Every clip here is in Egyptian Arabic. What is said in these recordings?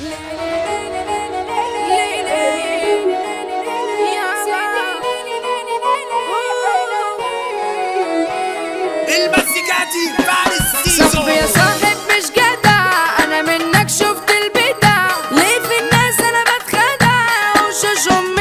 المزيكاتي فارس صاحبي سيزو يا صاحب مش جدع انا منك شفت البدع ليه في الناس انا بتخدع وشاشهم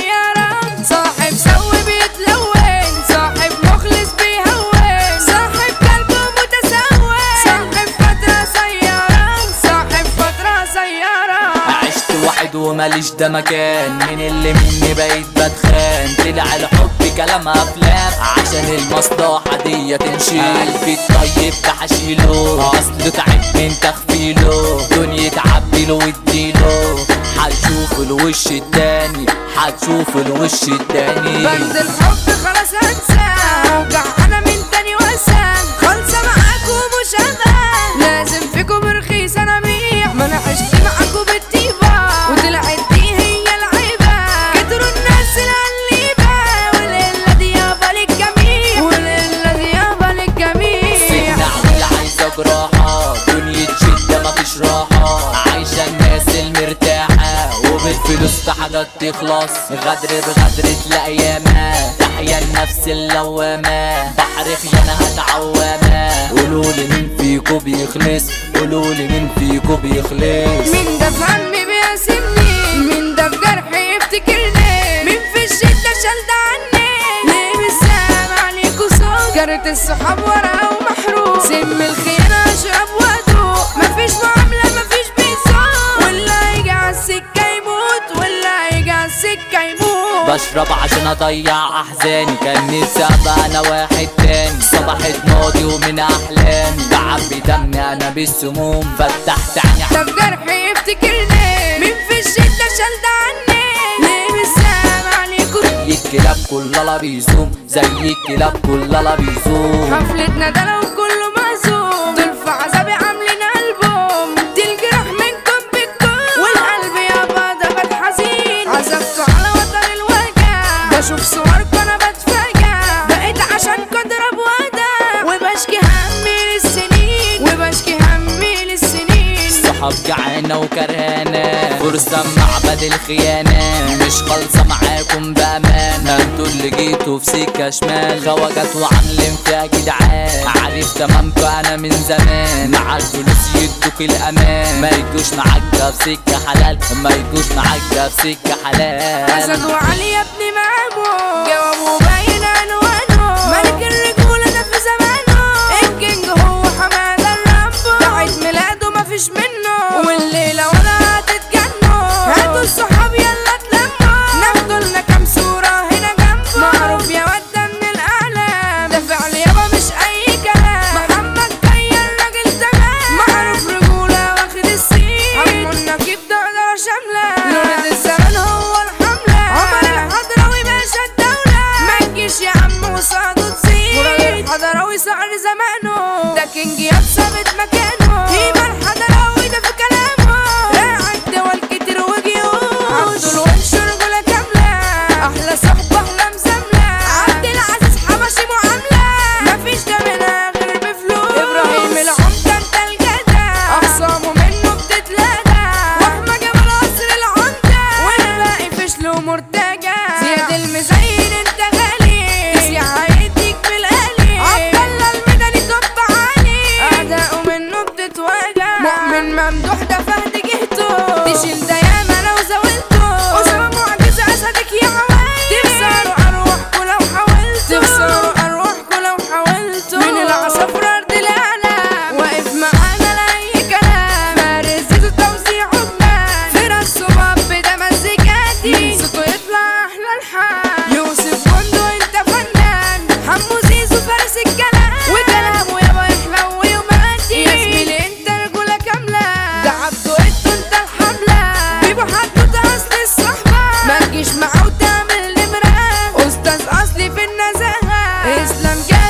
متغيرة صاحب سوي بيتلون صاحب مخلص بيهون صاحب قلبه متسول صاحب فترة سيارة صاحب فترة سيارة عشت وحيد وماليش ده مكان من اللي مني بقيت بتخان طلع الحب كلام افلام عشان المصلحة دي تمشي قلبي الطيب ده هشيله اصله تعب من تخفيله دنيا تعبيله واديله هتشوف الوش التاني هتشوف الوش التاني بند الحب خلاص هنساه اوجع انا من تاني واسام خالصة معاكم مش هبقى لازم فيكم رخيص انا بيع ما انا عشت معاكم بالطيبة وطلعت دي هي العيبة كتروا الناس القليبة والقلة دي يابا للجميع والقلة دي يابا للجميع سيبنا عامل عايزة جراحة دنيا شدة مفيش راحة عايشة الناس المرتاحة وبالفلوس في حاجات تخلص غدر بغدر تلاقي ياما تحيا النفس اللوامة بحر خيانة هتعوامة قولولي مين فيكو بيخلص قولولي مين فيكو بيخلص مين ده في همي بيقاسمني مين ده في جرحي يفتكرني مين في الشدة شال ده عني ليه بالسلام عليكوا صوت كارت الصحاب ورقة ومحروق سم الخيانة اشرب وادوق مفيش معاملة مفيش بيصوت واللي هيجي عالسكة يموت واللي هيجي عالسكة يموت بشرب عشان اضيع احزاني كان نفسي ابقى انا واحد تاني صباحة ماضي ومن احلامي بعبي دمي انا بالسموم فتحت عيني ده في جرحي يفتكرني مين في الشدة شال ده عني ليه بالسلام عليكوا زي الكلاب كلها بيزوم زي الكلاب كلها بيزوم حفلتنا ده لو كله معزوم دول في عذابي عاملين ألبوم دي الجراح منكم بتكون والقلب يابا ده بات حزين عزفتوا على وتر الوجع بشوف صوركم أنا بتفاجع بقيت عشان اضرب وجع وبشكي همي للسنين وبشكي همي للسنين صحاب جعانة وكرهانة فرصة معبد الخيانة مش خالصة معاكم بأمانة انتوا اللي جيتوا في سكة شمال خواجات وعاملين فيها جدعان عارف تمامكم انا من زمان مع الفلوس يدوك الامان ما يجوش معاك ده في سكة حلال ما يجوش معاك ده في سكة حلال أسد وعلي يا ابني مامو جوابه باين عنوانه ملك الرجولة ده في زمانه الكينج هو حمادة الرامبو ده عيد ميلاده مفيش منه والليلة ولا هتتجنوا هاتوا الصحاب يلا تلموا ناخدوا لنا كام صورة هنا جنبه معروف يا واد ده من الأعلام ده فعل يابا مش أي كلام محمد جاي الراجل تمام معروف رجولة واخد السين عمو النجيب ده إدارة شاملة لولد الزمن هو الحملة عمر الحضراوي باشا الدولة ما تجيش يا عم وصعدوا تصير مراد الحضراوي صقر زمانه ده كينج ياب ثابت مكانه هيبة الحضراوي ده في كلامه راعي دول كتير وجيوش عبد الونش رجولة كاملة أحلى صحبة أحلى مزاملة عبد العزيز حبشي معاملة مفيش ده منها غير بفلوس إبراهيم العمدة أنت الجدع أخصامه منه بتتلدع وأحمد جمال قصر العمدة والباقي فشل ومرتجع زياد المزين أنت غالي تسيع هيديك بالقلي عبد الله المدني طب عالي أعداؤه منه بتتوجع مؤمن ممدوح ده فهد جهته تشيل ده ياما لو زاولته أسامة معجزة أسدك يا عوايد تخسروا أرواحكوا لو حاولتوا تخسروا أرواحكوا لو حاولتوا من العصافرة أرض الأعلى واقف معانا لأي كلام فارس زيتو توزيع عمان فرس صباب ده مزيكاتي من صوته يطلع أحلى الحال يوسف بندو أنت فنان حمو زيزو فارس الكلام وكلامه يابا يحلى ويوماتي يا زميلي أنت رجولة كاملة ده عبده إنتو أنت الحملة بيبو حدوتة أصل الصحبة ما تجيش معاه وتعمل نمرة أستاذ أصلي في النزاهة إسلام جاي